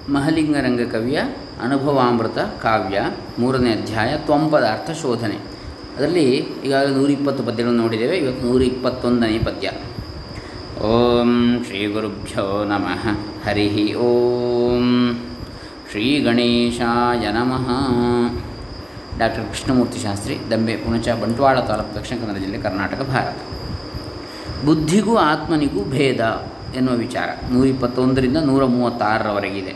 ಮಹಲಿಂಗರಂಗ ಕವಿಯ ಅನುಭವಾಮೃತ ಕಾವ್ಯ ಮೂರನೇ ಅಧ್ಯಾಯ ತ್ವಂಪದಾರ್ಥ ಶೋಧನೆ ಅದರಲ್ಲಿ ಈಗಾಗಲೇ ನೂರಿಪ್ಪತ್ತು ಪದ್ಯಗಳನ್ನು ನೋಡಿದ್ದೇವೆ ಇವತ್ತು ನೂರ ಇಪ್ಪತ್ತೊಂದನೇ ಪದ್ಯ ಓಂ ಶ್ರೀ ಗುರುಭ್ಯೋ ನಮಃ ಹರಿ ಓಂ ಶ್ರೀ ಗಣೇಶಾಯ ನಮಃ ಡಾಕ್ಟರ್ ಕೃಷ್ಣಮೂರ್ತಿ ಶಾಸ್ತ್ರಿ ದಂಬೆ ಪುಣಚ ಬಂಟ್ವಾಳ ತಾಲೂಕು ದಕ್ಷಿಣ ಕನ್ನಡ ಜಿಲ್ಲೆ ಕರ್ನಾಟಕ ಭಾರತ ಬುದ್ಧಿಗೂ ಆತ್ಮನಿಗೂ ಭೇದ ಎನ್ನುವ ವಿಚಾರ ನೂರಿಪ್ಪತ್ತೊಂದರಿಂದ ನೂರ ಮೂವತ್ತಾರರವರೆಗಿದೆ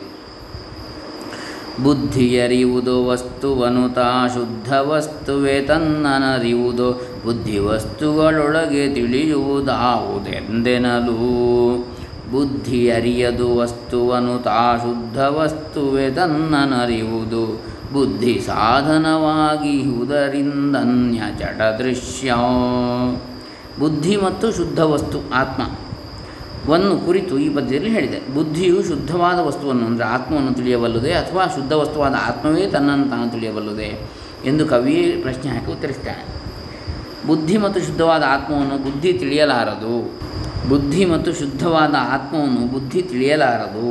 ಬುದ್ಧಿಯರಿಯುವುದು ವಸ್ತುವನು ತಾ ಶುದ್ಧ ವಸ್ತುವೆ ತನ್ನನರಿಯುವುದು ಬುದ್ಧಿ ವಸ್ತುಗಳೊಳಗೆ ತಿಳಿಯುವುದಾವುದೆಂದೆನಲು ಬುದ್ಧಿ ಅರಿಯದು ವಸ್ತುವನು ತಾ ಶುದ್ಧ ವಸ್ತುವೆ ತನ್ನನರಿಯುವುದು ಬುದ್ಧಿ ಸಾಧನವಾಗಿ ಉದರಿಂದನ್ಯ ಜಡ ದೃಶ್ಯ ಬುದ್ಧಿ ಮತ್ತು ಶುದ್ಧ ವಸ್ತು ಆತ್ಮ ವನ್ನು ಕುರಿತು ಈ ಪದ್ಯದಲ್ಲಿ ಹೇಳಿದೆ ಬುದ್ಧಿಯು ಶುದ್ಧವಾದ ವಸ್ತುವನ್ನು ಅಂದರೆ ಆತ್ಮವನ್ನು ತಿಳಿಯಬಲ್ಲುದೇ ಅಥವಾ ಶುದ್ಧ ವಸ್ತುವಾದ ಆತ್ಮವೇ ತನ್ನನ್ನು ತಾನು ತಿಳಿಯಬಲ್ಲುದೇ ಎಂದು ಕವಿಯೇ ಪ್ರಶ್ನೆ ಹಾಕಿ ಉತ್ತರಿಸ್ತಾನೆ ಬುದ್ಧಿ ಮತ್ತು ಶುದ್ಧವಾದ ಆತ್ಮವನ್ನು ಬುದ್ಧಿ ತಿಳಿಯಲಾರದು ಬುದ್ಧಿ ಮತ್ತು ಶುದ್ಧವಾದ ಆತ್ಮವನ್ನು ಬುದ್ಧಿ ತಿಳಿಯಲಾರದು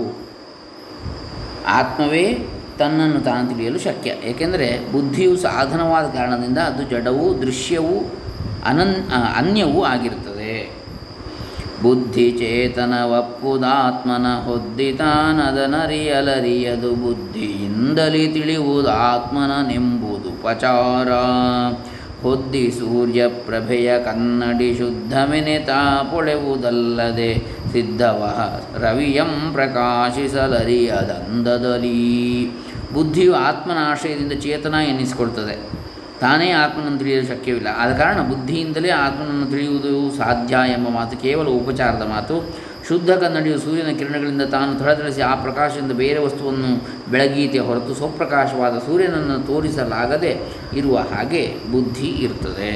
ಆತ್ಮವೇ ತನ್ನನ್ನು ತಾನು ತಿಳಿಯಲು ಶಕ್ಯ ಏಕೆಂದರೆ ಬುದ್ಧಿಯು ಸಾಧನವಾದ ಕಾರಣದಿಂದ ಅದು ಜಡವೂ ದೃಶ್ಯವೂ ಅನನ್ ಅನ್ಯವೂ ಆಗಿರುತ್ತದೆ ಬುದ್ಧಿ ಚೇತನವಪ್ಪುದಾತ್ಮನ ಹೊದ್ದಿತಾನದನರಿಯಲರಿಯದು ಬುದ್ಧಿಯಿಂದಲೇ ತಿಳಿಯುವುದು ಆತ್ಮನನೆಂಬುದು ಪಚಾರ ಹೊದ್ದಿ ಸೂರ್ಯ ಪ್ರಭೆಯ ಕನ್ನಡಿ ಶುದ್ಧಮೆನೆತಾ ಪೊಳೆವುದಲ್ಲದೆ ಸಿದ್ಧವ ರವಿಯಂ ಪ್ರಕಾಶಿಸಲರಿಯದಂದದಲಿ ಬುದ್ಧಿಯು ಆತ್ಮನ ಆಶ್ರಯದಿಂದ ಚೇತನ ಎನ್ನಿಸಿಕೊಳ್ತದೆ ತಾನೇ ಆತ್ಮನನ್ನು ತಿಳಿಯಲು ಶಕ್ಯವಿಲ್ಲ ಆದ ಕಾರಣ ಬುದ್ಧಿಯಿಂದಲೇ ಆತ್ಮನನ್ನು ತಿಳಿಯುವುದು ಸಾಧ್ಯ ಎಂಬ ಮಾತು ಕೇವಲ ಉಪಚಾರದ ಮಾತು ಶುದ್ಧ ಕನ್ನಡಿಯು ಸೂರ್ಯನ ಕಿರಣಗಳಿಂದ ತಾನು ಥಳಥಳಿಸಿ ಆ ಪ್ರಕಾಶದಿಂದ ಬೇರೆ ವಸ್ತುವನ್ನು ಬೆಳಗೀತೆ ಹೊರತು ಸ್ವಪ್ರಕಾಶವಾದ ಸೂರ್ಯನನ್ನು ತೋರಿಸಲಾಗದೆ ಇರುವ ಹಾಗೆ ಬುದ್ಧಿ ಇರುತ್ತದೆ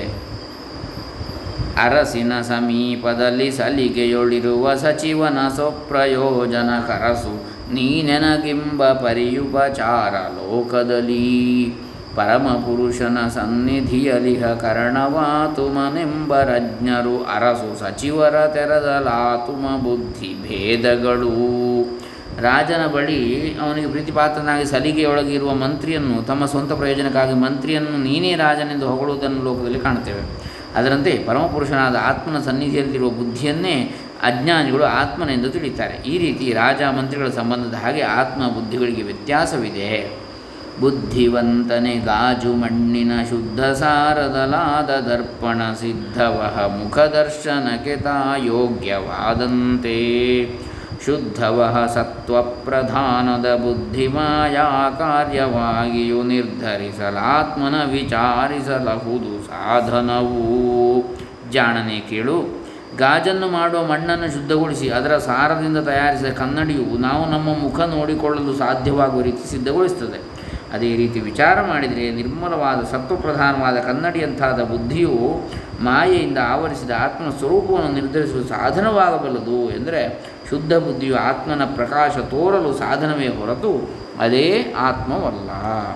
ಅರಸಿನ ಸಮೀಪದಲ್ಲಿ ಸಲಿಗೆಯೊಳಿರುವ ಸಚಿವನ ಸ್ವಪ್ರಯೋಜನ ಕರಸು ನೀನೆನಗಿಂಬ ಪರಿಯುಪಚಾರ ಲೋಕದಲ್ಲಿ ಪರಮಪುರುಷನ ಸನ್ನಿಧಿಯಲಿಹ ಕರಣವಾತುಮನೆಂಬರಜ್ಞರು ಅರಸು ಸಚಿವರ ತೆರದಲಾತುಮ ಬುದ್ಧಿ ಭೇದಗಳು ರಾಜನ ಬಳಿ ಅವನಿಗೆ ಪ್ರೀತಿಪಾತ್ರನಾಗಿ ಸಲಿಗೆಯೊಳಗಿರುವ ಮಂತ್ರಿಯನ್ನು ತಮ್ಮ ಸ್ವಂತ ಪ್ರಯೋಜನಕ್ಕಾಗಿ ಮಂತ್ರಿಯನ್ನು ನೀನೇ ರಾಜನೆಂದು ಹೊಗಳುವುದನ್ನು ಲೋಕದಲ್ಲಿ ಕಾಣುತ್ತೇವೆ ಅದರಂತೆ ಪರಮಪುರುಷನಾದ ಆತ್ಮನ ಸನ್ನಿಧಿಯಲ್ಲಿರುವ ಬುದ್ಧಿಯನ್ನೇ ಅಜ್ಞಾನಿಗಳು ಆತ್ಮನೆಂದು ತಿಳಿತಾರೆ ಈ ರೀತಿ ರಾಜ ಮಂತ್ರಿಗಳ ಸಂಬಂಧದ ಹಾಗೆ ಆತ್ಮ ಬುದ್ಧಿಗಳಿಗೆ ವ್ಯತ್ಯಾಸವಿದೆ ಬುದ್ಧಿವಂತನೆ ಗಾಜು ಮಣ್ಣಿನ ಶುದ್ಧ ಸಾರದಲಾದ ದರ್ಪಣ ಸಿದ್ಧವಹ ಮುಖದರ್ಶನಕ್ಕೆ ತಾ ಯೋಗ್ಯವಾದಂತೆ ಶುದ್ಧವಹ ಸತ್ವಪ್ರಧಾನದ ಬುದ್ಧಿಮಾಯಾ ಕಾರ್ಯವಾಗಿಯು ನಿರ್ಧರಿಸಲಾತ್ಮನ ವಿಚಾರಿಸಲಹುದು ಸಾಧನವು ಜಾಣನೆ ಕೇಳು ಗಾಜನ್ನು ಮಾಡುವ ಮಣ್ಣನ್ನು ಶುದ್ಧಗೊಳಿಸಿ ಅದರ ಸಾರದಿಂದ ತಯಾರಿಸಿದ ಕನ್ನಡಿಯು ನಾವು ನಮ್ಮ ಮುಖ ನೋಡಿಕೊಳ್ಳಲು ಸಾಧ್ಯವಾಗುವ ರೀತಿ ಸಿದ್ಧಗೊಳಿಸುತ್ತದೆ ಅದೇ ರೀತಿ ವಿಚಾರ ಮಾಡಿದರೆ ನಿರ್ಮಲವಾದ ಸತ್ವಪ್ರಧಾನವಾದ ಕನ್ನಡಿಯಂತಾದ ಬುದ್ಧಿಯು ಮಾಯೆಯಿಂದ ಆವರಿಸಿದ ಆತ್ಮನ ಸ್ವರೂಪವನ್ನು ನಿರ್ಧರಿಸುವ ಸಾಧನವಾಗಬಲ್ಲದು ಎಂದರೆ ಶುದ್ಧ ಬುದ್ಧಿಯು ಆತ್ಮನ ಪ್ರಕಾಶ ತೋರಲು ಸಾಧನವೇ ಹೊರತು ಅದೇ ಆತ್ಮವಲ್ಲ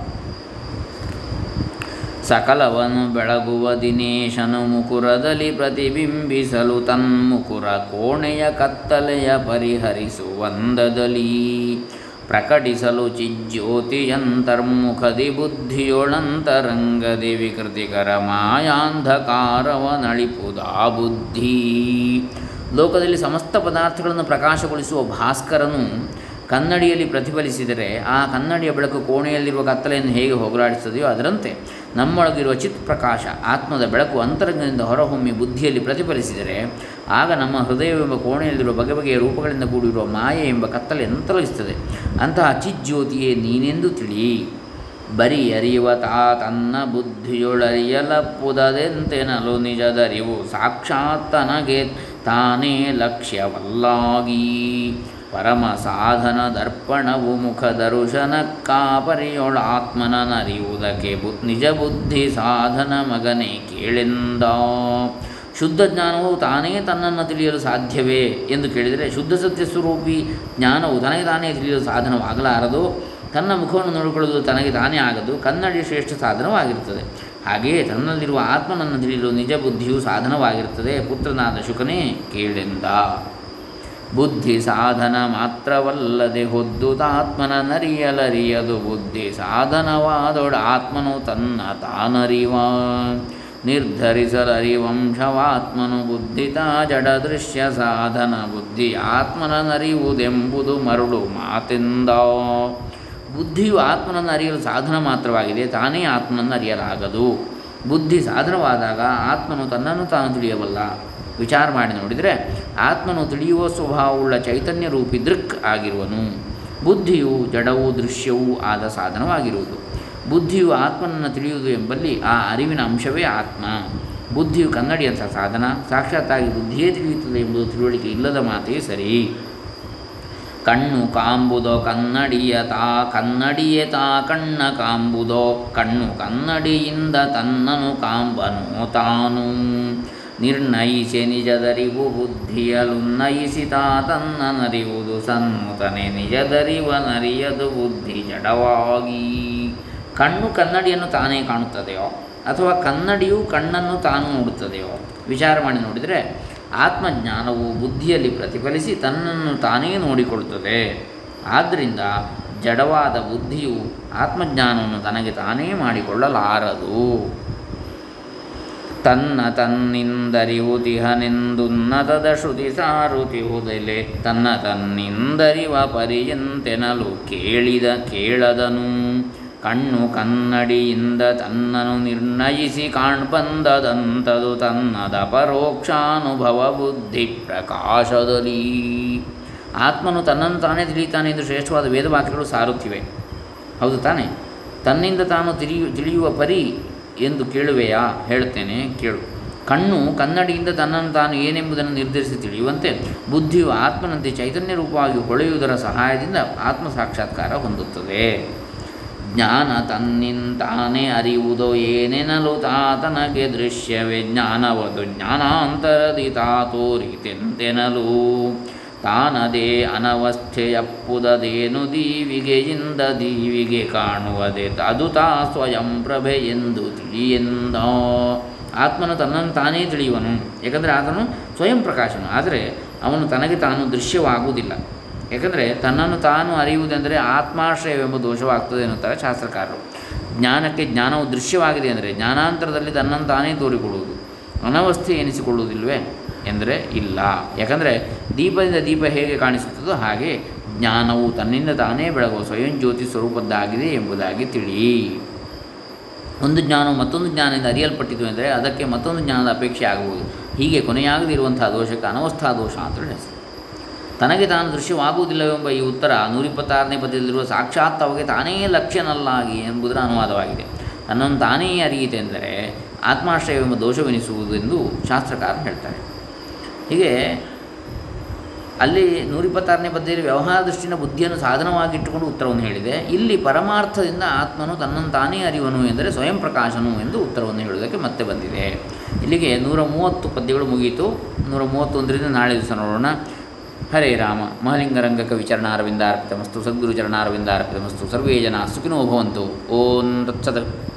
ಸಕಲವನು ಬೆಳಗುವ ದಿನೇಶನು ಮುಕುರದಲ್ಲಿ ಪ್ರತಿಬಿಂಬಿಸಲು ತನ್ಮುಕುರ ಕೋಣೆಯ ಕತ್ತಲೆಯ ಪರಿಹರಿಸುವಂದದಲ್ಲಿ ಪ್ರಕಟಿಸಲು ಚಿಜ್ಯೋತಿಯಂತರ್ಮುಖದಿ ಬುದ್ಧಿಯೊಳಂತರಂಗದಿ ವಿಕೃತಿಕರ ಮಾಯಾಂಧಕಾರವನಳಿಪುದಾ ಬುದ್ಧಿ ಲೋಕದಲ್ಲಿ ಸಮಸ್ತ ಪದಾರ್ಥಗಳನ್ನು ಪ್ರಕಾಶಗೊಳಿಸುವ ಭಾಸ್ಕರನು ಕನ್ನಡಿಯಲ್ಲಿ ಪ್ರತಿಫಲಿಸಿದರೆ ಆ ಕನ್ನಡಿಯ ಬೆಳಕು ಕೋಣೆಯಲ್ಲಿರುವ ಕತ್ತಲೆಯನ್ನು ಹೇಗೆ ಹೋಗಲಾಡಿಸುತ್ತದೆಯೋ ಅದರಂತೆ ನಮ್ಮೊಳಗಿರುವ ಚಿತ್ ಪ್ರಕಾಶ ಆತ್ಮದ ಬೆಳಕು ಅಂತರಂಗದಿಂದ ಹೊರಹೊಮ್ಮಿ ಬುದ್ಧಿಯಲ್ಲಿ ಪ್ರತಿಫಲಿಸಿದರೆ ಆಗ ನಮ್ಮ ಹೃದಯವೆಂಬ ಕೋಣೆಯಲ್ಲಿರುವ ಬಗೆ ಬಗೆಯ ರೂಪಗಳಿಂದ ಕೂಡಿರುವ ಮಾಯೆ ಎಂಬ ಕತ್ತಲೆಯನ್ನು ತೊಲಗಿಸುತ್ತದೆ ಅಂತಹ ಚಿಜ್ಯೋತಿಯೇ ನೀನೆಂದು ತಿಳಿ ಬರಿ ಅರಿಯುವ ತಾ ತನ್ನ ಬುದ್ಧಿಯೊಳರಿಯಲಪ್ಪುದದೆಂತೆನಲು ನಿಜದರಿವು ಸಾಕ್ಷಾತ್ ತನಗೆ ತಾನೇ ಲಕ್ಷ್ಯವಲ್ಲಾಗಿ ಪರಮ ಸಾಧನ ದರ್ಪಣವು ಮುಖ ದರುಶನಕ್ಕಾಪರಿಯೊಳಾತ್ಮನರಿಯುವುದಕ್ಕೆ ಬು ನಿಜ ಬುದ್ಧಿ ಸಾಧನ ಮಗನೇ ಕೇಳೆಂದ ಶುದ್ಧ ಜ್ಞಾನವು ತಾನೇ ತನ್ನನ್ನು ತಿಳಿಯಲು ಸಾಧ್ಯವೇ ಎಂದು ಕೇಳಿದರೆ ಶುದ್ಧ ಸತ್ಯ ಸ್ವರೂಪಿ ಜ್ಞಾನವು ತನಗೆ ತಾನೇ ತಿಳಿಯಲು ಸಾಧನವಾಗಲಾರದು ತನ್ನ ಮುಖವನ್ನು ನೋಡಿಕೊಳ್ಳಲು ತನಗೆ ತಾನೇ ಆಗದು ಕನ್ನಡಿ ಶ್ರೇಷ್ಠ ಸಾಧನವಾಗಿರುತ್ತದೆ ಹಾಗೆಯೇ ತನ್ನಲ್ಲಿರುವ ಆತ್ಮನನ್ನು ತಿಳಿಯಲು ನಿಜ ಬುದ್ಧಿಯು ಸಾಧನವಾಗಿರುತ್ತದೆ ಪುತ್ರನಾದ ಶುಕನೇ ಕೇಳೆಂದ ಬುದ್ಧಿ ಸಾಧನ ಮಾತ್ರವಲ್ಲದೆ ಹೊದ್ದುತಾತ್ಮನ ನರಿಯಲರಿಯದು ಬುದ್ಧಿ ಸಾಧನವಾದೊಡ ಆತ್ಮನು ತನ್ನ ತಾನರಿವ ನಿರ್ಧರಿಸಲರಿವಂಶವಾತ್ಮನು ಬುದ್ಧಿತ ಜಡ ದೃಶ್ಯ ಸಾಧನ ಬುದ್ಧಿ ಆತ್ಮನರಿಯುವುದೆಂಬುದು ಮರುಳು ಮಾತೆಂದ ಬುದ್ಧಿಯು ಆತ್ಮನನ್ನು ಅರಿಯಲು ಸಾಧನ ಮಾತ್ರವಾಗಿದೆ ತಾನೇ ಆತ್ಮನನ್ನು ಅರಿಯಲಾಗದು ಬುದ್ಧಿ ಸಾಧನವಾದಾಗ ಆತ್ಮನು ತನ್ನನ್ನು ತಾನು ತಿಳಿಯಬಲ್ಲ ವಿಚಾರ ಮಾಡಿ ನೋಡಿದರೆ ಆತ್ಮನು ತಿಳಿಯುವ ಸ್ವಭಾವವುಳ್ಳ ಚೈತನ್ಯ ರೂಪಿ ದೃಕ್ ಆಗಿರುವನು ಬುದ್ಧಿಯು ಜಡವೂ ದೃಶ್ಯವೂ ಆದ ಸಾಧನವಾಗಿರುವುದು ಬುದ್ಧಿಯು ಆತ್ಮನನ್ನು ತಿಳಿಯುವುದು ಎಂಬಲ್ಲಿ ಆ ಅರಿವಿನ ಅಂಶವೇ ಆತ್ಮ ಬುದ್ಧಿಯು ಕನ್ನಡಿಯಂಥ ಸಾಧನ ಸಾಕ್ಷಾತ್ತಾಗಿ ಬುದ್ಧಿಯೇ ತಿಳಿಯುತ್ತದೆ ಎಂಬುದು ತಿಳುವಳಿಕೆ ಇಲ್ಲದ ಮಾತೇ ಸರಿ ಕಣ್ಣು ಕಾಂಬುದೋ ಕನ್ನಡಿಯ ತಾ ಕನ್ನಡಿಯೇ ತಾ ಕಣ್ಣ ಕಾಂಬುದೋ ಕಣ್ಣು ಕನ್ನಡಿಯಿಂದ ತನ್ನನು ಕಾಂಬನು ತಾನು ನಿರ್ಣಯಿಸಿ ನಿಜದರಿವು ಬುದ್ಧಿಯಲುನ್ನಯಿಸಿತಾ ತನ್ನನರಿವುದು ಸನ್ಮುತನೆ ನಿಜದರಿವನರಿಯದು ಬುದ್ಧಿ ಜಡವಾಗಿ ಕಣ್ಣು ಕನ್ನಡಿಯನ್ನು ತಾನೇ ಕಾಣುತ್ತದೆಯೋ ಅಥವಾ ಕನ್ನಡಿಯು ಕಣ್ಣನ್ನು ತಾನು ನೋಡುತ್ತದೆಯೋ ವಿಚಾರ ಮಾಡಿ ನೋಡಿದರೆ ಆತ್ಮಜ್ಞಾನವು ಬುದ್ಧಿಯಲ್ಲಿ ಪ್ರತಿಫಲಿಸಿ ತನ್ನನ್ನು ತಾನೇ ನೋಡಿಕೊಳ್ಳುತ್ತದೆ ಆದ್ದರಿಂದ ಜಡವಾದ ಬುದ್ಧಿಯು ಆತ್ಮಜ್ಞಾನವನ್ನು ತನಗೆ ತಾನೇ ಮಾಡಿಕೊಳ್ಳಲಾರದು ತನ್ನ ತನ್ನಿಂದರಿವುತಿಹನೆಂದುನ್ನತದ ಶ್ರುತಿ ಸಾರುತಿಹುದಲೆ ತನ್ನ ತನ್ನಿಂದರಿವ ಪರಿಯಂತೆನಲು ಕೇಳಿದ ಕೇಳದನು ಕಣ್ಣು ಕನ್ನಡಿಯಿಂದ ತನ್ನನು ನಿರ್ಣಯಿಸಿ ಕಾಣ್ಬಂದದಂತದು ತನ್ನದ ಪರೋಕ್ಷಾನುಭವ ಬುದ್ಧಿ ಪ್ರಕಾಶದಲ್ಲಿ ಆತ್ಮನು ತನ್ನನ್ನು ತಾನೇ ತಿಳಿಯುತ್ತಾನೆ ಎಂದು ಶ್ರೇಷ್ಠವಾದ ವೇದವಾಕ್ಯಗಳು ಸಾರುತ್ತಿವೆ ಹೌದು ತಾನೆ ತನ್ನಿಂದ ತಾನು ತಿಳಿಯು ತಿಳಿಯುವ ಪರಿ ಎಂದು ಕೇಳುವೆಯಾ ಹೇಳುತ್ತೇನೆ ಕೇಳು ಕಣ್ಣು ಕನ್ನಡಿಯಿಂದ ತನ್ನನ್ನು ತಾನು ಏನೆಂಬುದನ್ನು ನಿರ್ಧರಿಸಿ ತಿಳಿಯುವಂತೆ ಬುದ್ಧಿಯು ಆತ್ಮನಂತೆ ಚೈತನ್ಯ ರೂಪವಾಗಿ ಹೊಳೆಯುವುದರ ಸಹಾಯದಿಂದ ಆತ್ಮ ಸಾಕ್ಷಾತ್ಕಾರ ಹೊಂದುತ್ತದೆ ಜ್ಞಾನ ತನ್ನಿಂತಾನೇ ಅರಿಯುವುದೋ ಏನೆನಲು ತಾತನಗೆ ದೃಶ್ಯವೇ ಜ್ಞಾನವದು ಜ್ಞಾನಾಂತರದಿ ತಾ ತೋರಿತೆಂತೆನಲು ತಾನದೇ ಅನವಸ್ಥೆಯಪ್ಪುದದೇನು ದೀವಿಗೆಯಿಂದ ದೀವಿಗೆ ಕಾಣುವುದೇ ಅದು ತಾ ಸ್ವಯಂ ಪ್ರಭೆ ಎಂದು ತಿಳಿಯೆಂದ ಆತ್ಮನು ತನ್ನನ್ನು ತಾನೇ ತಿಳಿಯುವನು ಏಕೆಂದರೆ ಆತನು ಸ್ವಯಂ ಪ್ರಕಾಶನು ಆದರೆ ಅವನು ತನಗೆ ತಾನು ದೃಶ್ಯವಾಗುವುದಿಲ್ಲ ಏಕೆಂದರೆ ತನ್ನನ್ನು ತಾನು ಅರಿಯುವುದೆಂದರೆ ಆತ್ಮಾಶ್ರಯವೆಂಬ ದೋಷವಾಗ್ತದೆ ಎನ್ನುತ್ತಾರೆ ಶಾಸ್ತ್ರಕಾರರು ಜ್ಞಾನಕ್ಕೆ ಜ್ಞಾನವು ದೃಶ್ಯವಾಗಿದೆ ಅಂದರೆ ಜ್ಞಾನಾಂತರದಲ್ಲಿ ತನ್ನನ್ನು ತಾನೇ ತೋರಿಕೊಳ್ಳುವುದು ಅನವಸ್ಥೆ ಎನಿಸಿಕೊಳ್ಳುವುದಿಲ್ವೇ ಎಂದರೆ ಇಲ್ಲ ಯಾಕಂದರೆ ದೀಪದಿಂದ ದೀಪ ಹೇಗೆ ಕಾಣಿಸುತ್ತದೋ ಹಾಗೆ ಜ್ಞಾನವು ತನ್ನಿಂದ ತಾನೇ ಬೆಳಗುವ ಸ್ವಯಂ ಜ್ಯೋತಿ ಸ್ವರೂಪದ್ದಾಗಿದೆ ಎಂಬುದಾಗಿ ತಿಳಿ ಒಂದು ಜ್ಞಾನವು ಮತ್ತೊಂದು ಜ್ಞಾನದಿಂದ ಅರಿಯಲ್ಪಟ್ಟಿತು ಎಂದರೆ ಅದಕ್ಕೆ ಮತ್ತೊಂದು ಜ್ಞಾನದ ಅಪೇಕ್ಷೆ ಆಗಬಹುದು ಹೀಗೆ ಕೊನೆಯಾಗದಿರುವಂಥ ದೋಷಕ್ಕೆ ಅನವಸ್ಥಾ ದೋಷ ಅಂತ ಹೆಸರು ತನಗೆ ತಾನು ದೃಶ್ಯವಾಗುವುದಿಲ್ಲವೆಂಬ ಈ ಉತ್ತರ ನೂರಿಪ್ಪತ್ತಾರನೇ ಪದ್ಯದಲ್ಲಿರುವ ಸಾಕ್ಷಾತ್ ಅವಾಗ ತಾನೇ ಲಕ್ಷ್ಯನಲ್ಲಾಗಿ ಎಂಬುದರ ಅನುವಾದವಾಗಿದೆ ತನ್ನನ್ನು ತಾನೇ ಅರಿಯಿತೆಂದರೆ ಆತ್ಮಾಶ್ರಯವೆಂಬ ದೋಷವೆನಿಸುವುದೆಂದು ಶಾಸ್ತ್ರಕಾರರು ಹೇಳ್ತಾರೆ ಹೀಗೆ ಅಲ್ಲಿ ನೂರಿಪ್ಪತ್ತಾರನೇ ಪದ್ಯದಲ್ಲಿ ವ್ಯವಹಾರ ದೃಷ್ಟಿನ ಬುದ್ಧಿಯನ್ನು ಸಾಧನವಾಗಿಟ್ಟುಕೊಂಡು ಉತ್ತರವನ್ನು ಹೇಳಿದೆ ಇಲ್ಲಿ ಪರಮಾರ್ಥದಿಂದ ಆತ್ಮನು ತನ್ನನ್ನು ತಾನೇ ಅರಿವನು ಎಂದರೆ ಸ್ವಯಂ ಪ್ರಕಾಶನು ಎಂದು ಉತ್ತರವನ್ನು ಹೇಳುವುದಕ್ಕೆ ಮತ್ತೆ ಬಂದಿದೆ ಇಲ್ಲಿಗೆ ನೂರ ಮೂವತ್ತು ಪದ್ಯಗಳು ಮುಗಿಯಿತು ನೂರ ಮೂವತ್ತೊಂದರಿಂದ ನಾಳೆ ದಿವಸ ನೋಡೋಣ ಹರೇ ರಾಮ ಮಹಲಿಂಗರಂಗ ಕವಿಚರಣಾರವಿಂದಾರ್ಪಿತಮಸ್ತು ಸದ್ಗುರು ಚರಣಾರವಿಂದಾರ್ಪಿತಮಸ್ತು ಸರ್ವೇ ಜನ ಸುಖಿನೋ ಭವಂತು ಓಂ ತತ್ಸತ್